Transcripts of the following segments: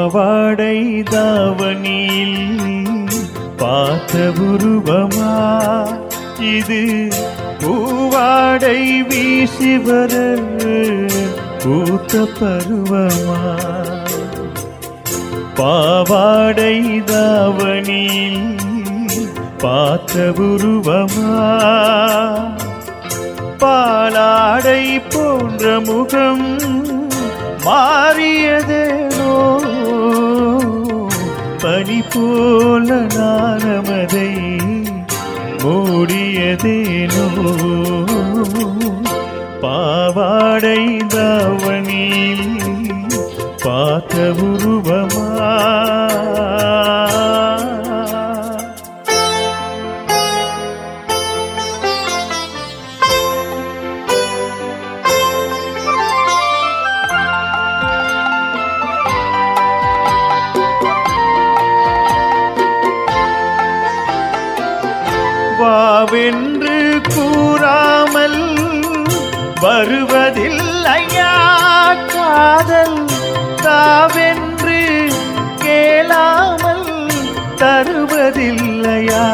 பாவாடை தாவணியில் பார்த்த உருவமா இது பூவாடை வீசி வர பூத்த பருவமா பாவாடை தாவணியில் பார்த்த உருவமா பாலாடை போன்ற முகம் மாறியதேனோ பனி போல நானமதை மூடியதேனோ பாவாடை தாவணியில் பார்த்த உருவமா வாவென்று கூறாமல் வருவதில்லையா காதல் தாவென்று கேளாமல் தருவதில்லையா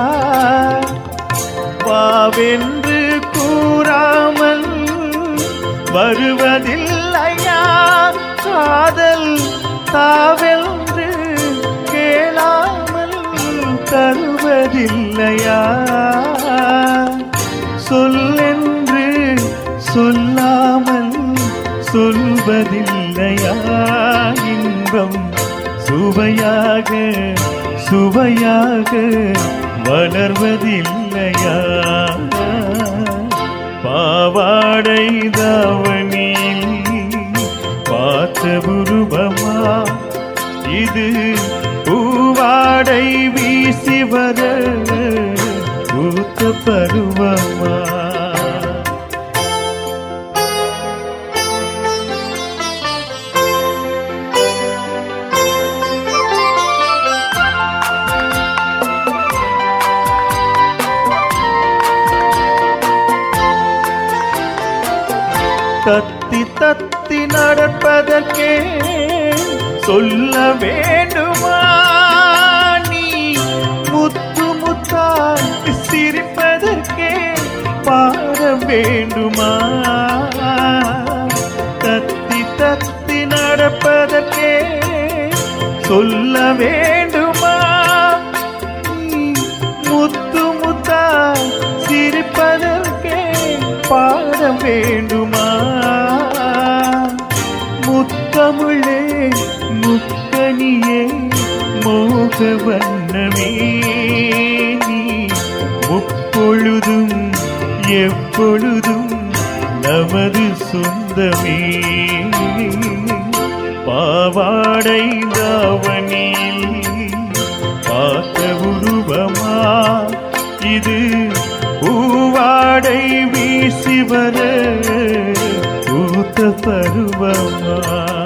வாவென்று கூறாமல் வருவதில்லையா காதல் தாவென்று கேளாமல் தருவதில்லையா சொல்லென்று சொல்லாமல் சொல்வதில்லையா இன்பம் சுவையாக சுவையாக வளர்வதில்லையா பாவாடை தாவணியில் பார்த்த உருவமா இது பூவாடை வீசி வர பூத்த பருவமா தத்தி தத்தி நடப்பதற்கே சொல்ல வேண்டுமா நீ முத்து முத்தாய் சிரிப்பதற்கே பாட வேண்டுமா தத்தி தத்தி நடப்பதற்கே சொல்ல வேண்டுமா நீ முத்து முத்தாய் சிரிப்பதற்கே பாட வேண்டுமா முத்தமிழே முக்கனியே மோக வண்ணமே நீ முப்பொழுதும் எப்பொழுதும் நமது சொந்தமே பாவாடை தாவணியில் பார்த்த உருவமா இது பூவாடை வீசி வர பூத்த பருவமா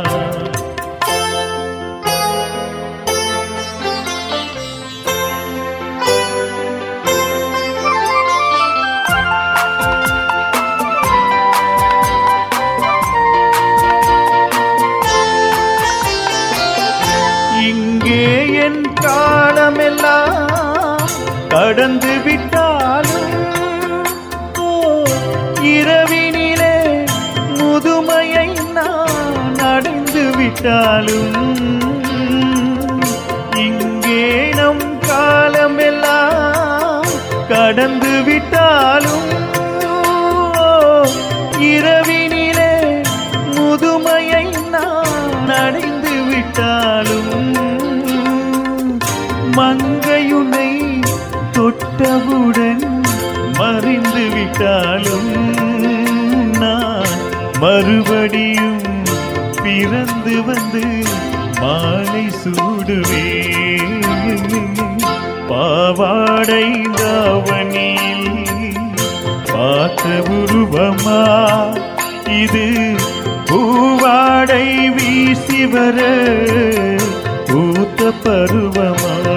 இங்கே என் காலமெல்லாம் கடந்து விட்டாலும் ஓ, இரவினிலே முதுமையை நான் அடைந்து விட்டாலும் இங்கே நம் காலமெல்லாம் கடந்து விட்டாலும் ஓ, இரவினிலே முதுமையை நான் அடைந்து விட்டாலும் மங்கையுனை தொட்டவுடன் மறைந்து விட்டாலும் நான் மறுபடியும் பிறந்து வந்து மாலை சூடுவேன் பாவாடை தாவணியில் பார்த்த உருவமா இது பூவாடை வீசி வர பூத்த பருவமா